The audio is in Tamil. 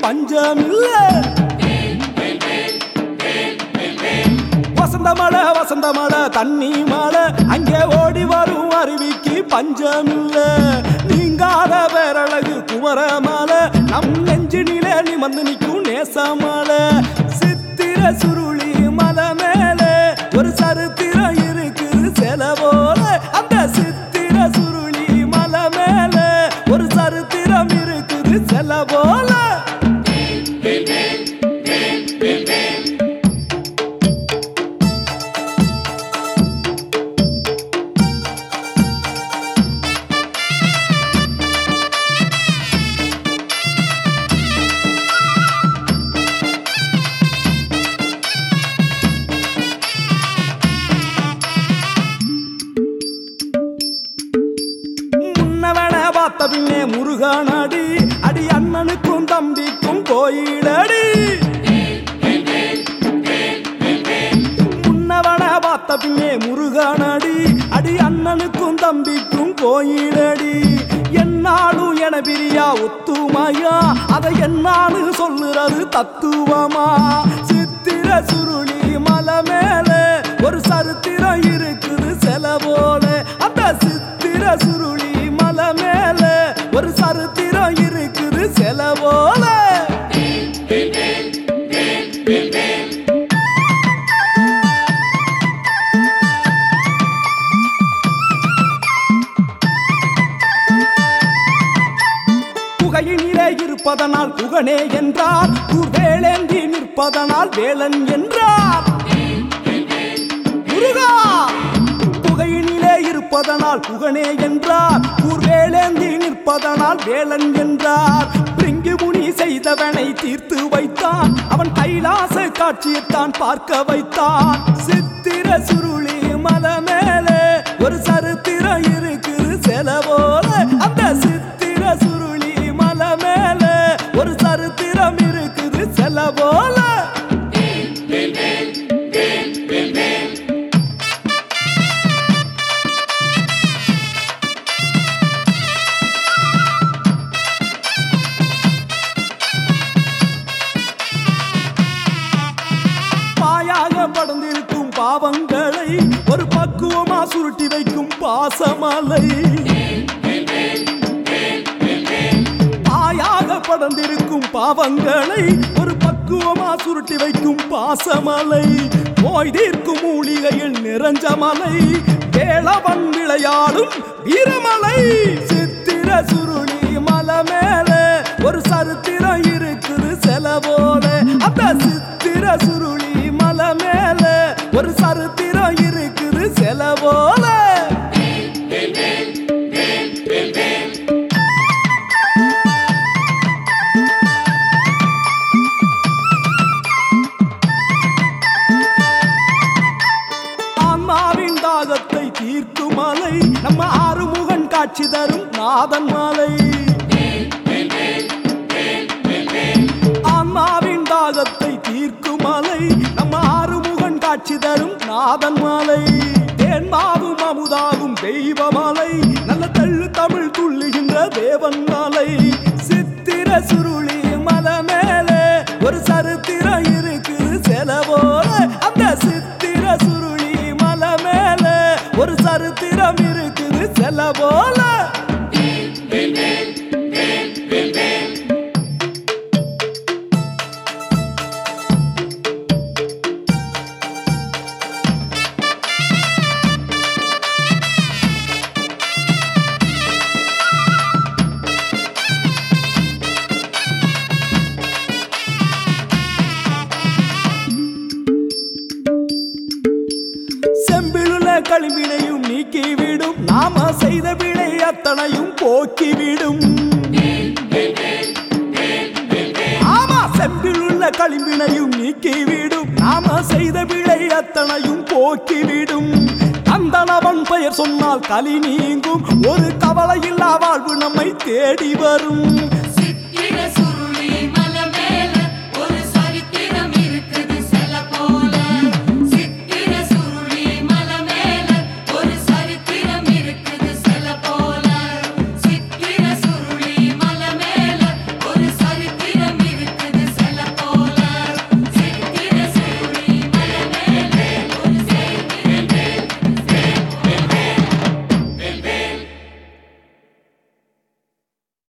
பஞ்சமில்ல வசந்த மழை வசந்த மழை தண்ணி மழை அங்கே ஓடி வரும் அருவிக்கு பஞ்சமில்ல நீங்காத பேரழகு குமரமலை நம் நெஞ்சினிலே நிமந்து நிற்கும் நேசமலை சித்திர சுருளி மலை மேலே ஒரு சரித்திரம் இருக்குது சில போல அந்த சித்திர சுருளி மலை மேலே ஒரு சரித்திரம் இருக்குது சில போல முன்னவன பார்த்த பின்னே முருகனடி அடி அண்ணனுக்கும் தம்பிக்கும் கோயிலடி முன்னவன பார்த்த பின்னே முருகனடி அடி அண்ணனுக்கும் தம்பிக்கும் கோயிலடி என்னாலும் என பிரியா ஒத்துமையா அதை என்னான்னு சொல்லுறது தத்துவமா சித்திர சுருளி மலை மேலே ஒரு சரித்திரம் இருக்குது சில போல அந்த சித்திர சுருளி மலை மேலே ஒரு சரித்திரம் இருக்குது சில போல குகையினிலே இருப்பதனால் குகனே என்றார் வேளேந்தி நிற்பதனால் வேலன் என்றார் முருகா குகையினிலே இருப்பதனால் குகனே என்றார் வேளேந்தி நிற்பதனால் வேலன் என்றார் பிரிங்கு முனி செய்தவனை தீர்த்து வைத்தான் அவன் கைலாச காட்சியைத்தான் பார்க்க வைத்தான் சித்திர சுருளி மலை மேலே ஒரு சரித்திரம் இருக்குது சில போல அந்த சித்திர சுருளி மலை மேலே ஒரு சரித்திரம் இருக்குது சில போல பாயாக படர்ந்திருக்கும் பாவங்களை ஒரு பக்குவமா சுருட்டி வைக்கும் பாசமலை பாயாக படர்ந்திருக்கும் பாவங்களை ஒரு பக்குவமா சுருட்டி வைக்கும் பாசமலை நோய் தீர்க்கும் மூலிகையில் நிறைஞ்ச மலை வேளவன் விளையாடும் வீரமலை சித்திர சுருளி மலை மேலே ஒரு சரித்திரம் இருக்குது சில போல அந்த சித்திர சுருளி மலை மேலே ஒரு சரித்திரம் இருக்குது சில போல ஆன்மாவின் தாகத்தை தீர்க்கும் மலை நம்ம ஆறுமுகன் காட்சி தரும் நாதன் மாலை ஆன்மாவின் தாகத்தை தீர்க்கும் மலை நம்ம ஆறுமுகன் காட்சி தரும் நாதன் மாலை தேன்மாவும் அமுதாகும் தெய்வ மாலை நல்ல தள்ளு தமிழ் துள்ளுகின்ற தேவன் மாலை சித்திர சுருளி மலை மேலே ஒரு சரித்திரம் இருக்குது சில போல அந்த சித்திர சுருளி மலை மேலே ஒரு சரித்திரம் இருக்குது சில போல செம்பிலுள்ள களிம்பினையும் நீக்கிவிடும் நாம செய்த வினை அத்தனையும் போக்கிவிடும் ஆமா செம்பிலுள்ள களிம்பினையும் நீக்கிவிடும் நாம செய்த வினை அத்தனையும் போக்கிவிடும் அந்தனவன் பெயர் சொன்னால் களி நீங்கும் ஒரு கவலை இல்லா வாழ்வு நம்மை தேடி வரும்